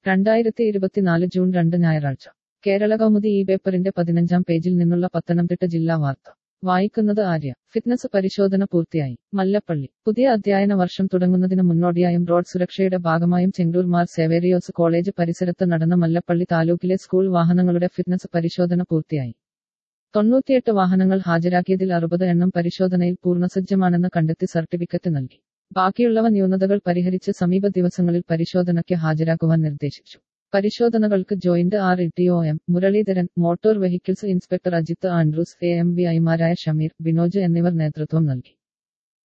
രണ്ടായിരത്തി ഇരുപത്തിനാല് ജൂൺ രണ്ട് ഞായറാഴ്ച കേരള കൗമുദി ഈ പേപ്പറിന്റെ പതിനഞ്ചാം പേജിൽ നിന്നുള്ള പത്തനംതിട്ട ജില്ലാ വാർത്ത വായിക്കുന്നത് ആര്യ ഫിറ്റ്നസ് പരിശോധന പൂർത്തിയായി മല്ലപ്പള്ളി പുതിയ അധ്യയന വർഷം തുടങ്ങുന്നതിന് മുന്നോടിയായും റോഡ് സുരക്ഷയുടെ ഭാഗമായും ചെങ്കൂർ മാർ സേവേരിയോസ് കോളേജ് പരിസരത്ത് നടന്ന മല്ലപ്പള്ളി താലൂക്കിലെ സ്കൂൾ വാഹനങ്ങളുടെ ഫിറ്റ്നസ് പരിശോധന പൂർത്തിയായി തൊണ്ണൂറ്റിയെട്ട് വാഹനങ്ങൾ ഹാജരാക്കിയതിൽ അറുപത് എണ്ണം പരിശോധനയിൽ പൂർണ്ണസജ്ജമാണെന്ന് കണ്ടെത്തി സർട്ടിഫിക്കറ്റ് നൽകി ബാക്കിയുള്ളവ ന്യൂനതകൾ പരിഹരിച്ച് സമീപ ദിവസങ്ങളിൽ പരിശോധനയ്ക്ക് ഹാജരാക്കുവാൻ നിർദ്ദേശിച്ചു പരിശോധനകൾക്ക് joint R E O M Muraleedharan motor vehicles inspector Ajith Andrews A M V ഐമാരായ ഷമീർ ബിനോജ് എന്നിവർ നേതൃത്വം നൽകി